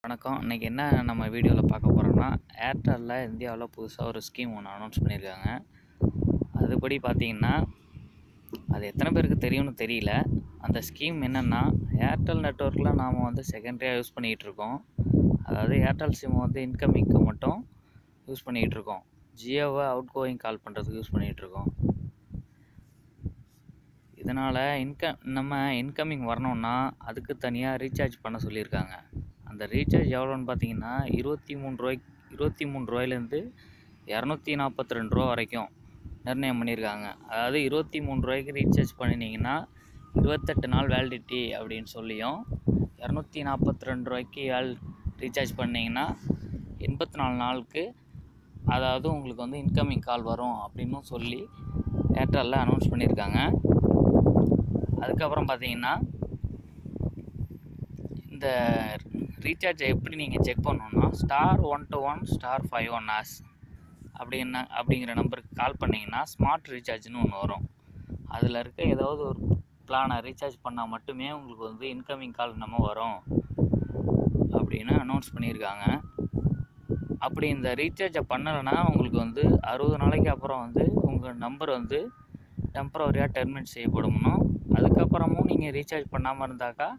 வணக்கம் இன்றைக்கி என்ன நம்ம வீடியோவில் பார்க்க போகிறோம்னா ஏர்டெல்லில் இந்தியாவில் புதுசாக ஒரு ஸ்கீம் ஒன்று அனௌன்ஸ் பண்ணியிருக்காங்க அதுபடி பார்த்தீங்கன்னா அது எத்தனை பேருக்கு தெரியும்னு தெரியல அந்த ஸ்கீம் என்னென்னா ஏர்டெல் நெட்ஒர்க்கில் நாம் வந்து செகண்டரியாக யூஸ் பண்ணிகிட்டு இருக்கோம் அதாவது ஏர்டெல் சிம் வந்து இன்கமிங்க்கு மட்டும் யூஸ் பண்ணிகிட்டு இருக்கோம் ஜியோவை அவுட் கோயிங் கால் பண்ணுறதுக்கு யூஸ் பண்ணிகிட்டு இருக்கோம் இதனால் இன்க நம்ம இன்கமிங் வரணும்னா அதுக்கு தனியாக ரீசார்ஜ் பண்ண சொல்லியிருக்காங்க அந்த ரீசார்ஜ் எவ்வளோன்னு பார்த்தீங்கன்னா இருபத்தி மூணு ரூபாய்க்கு இருபத்தி மூணு ரூபாயிலேருந்து இரநூத்தி நாற்பத்தி ரெண்டு ரூபா வரைக்கும் நிர்ணயம் பண்ணியிருக்காங்க அதாவது இருபத்தி மூணு ரூபாய்க்கு ரீசார்ஜ் பண்ணினீங்கன்னா இருபத்தெட்டு நாள் வேலிடிட்டி அப்படின்னு சொல்லியும் இரநூத்தி நாற்பத்தி ரெண்டு ரூபாய்க்கு வேல் ரீசார்ஜ் பண்ணிங்கன்னா எண்பத்தி நாலு நாளுக்கு அதாவது உங்களுக்கு வந்து இன்கமிங் கால் வரும் அப்படின்னும் சொல்லி ஏர்டெல்லில் அனௌன்ஸ் பண்ணியிருக்காங்க அதுக்கப்புறம் பார்த்தீங்கன்னா இந்த ரீசார்ஜை எப்படி நீங்கள் செக் பண்ணணுன்னா star one two one star five one hash அப்படின்னா அப்படிங்கிற நம்பருக்கு கால் பண்ணிங்கன்னா ஸ்மார்ட் ரீசார்ஜ்னு ஒன்று வரும் அதில் இருக்க ஏதாவது ஒரு பிளானை ரீசார்ஜ் பண்ணால் மட்டுமே உங்களுக்கு வந்து இன்கமிங் கால் நம்ம வரும் அப்படின்னு அனௌன்ஸ் பண்ணியிருக்காங்க அப்படி இந்த ரீசார்ஜை பண்ணலைன்னா உங்களுக்கு வந்து அறுபது நாளைக்கு அப்புறம் வந்து உங்கள் நம்பர் வந்து டெம்பரவரியாக டெர்மினேட் செய்யப்படணும் அதுக்கப்புறமும் நீங்கள் ரீசார்ஜ் பண்ணாமல் இருந்தாக்கா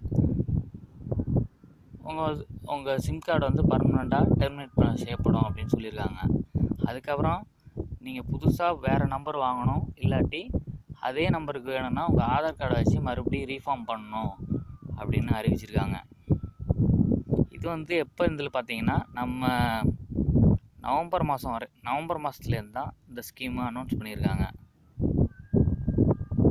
உங்கள் உங்கள் சிம் கார்டு வந்து பர்மனெண்ட்டாக டெர்மினேட் பண்ண செய்யப்படும் அப்படின்னு சொல்லியிருக்காங்க அதுக்கப்புறம் நீங்கள் புதுசாக வேறு நம்பர் வாங்கணும் இல்லாட்டி அதே நம்பருக்கு வேணும்னா உங்கள் ஆதார் கார்டை வச்சு மறுபடியும் ரீஃபார்ம் பண்ணணும் அப்படின்னு அறிவிச்சிருக்காங்க இது வந்து எப்போ இதில் பார்த்தீங்கன்னா நம்ம நவம்பர் மாதம் வரை நவம்பர் மாதத்துலேருந்து தான் இந்த ஸ்கீமை அனௌன்ஸ் பண்ணியிருக்காங்க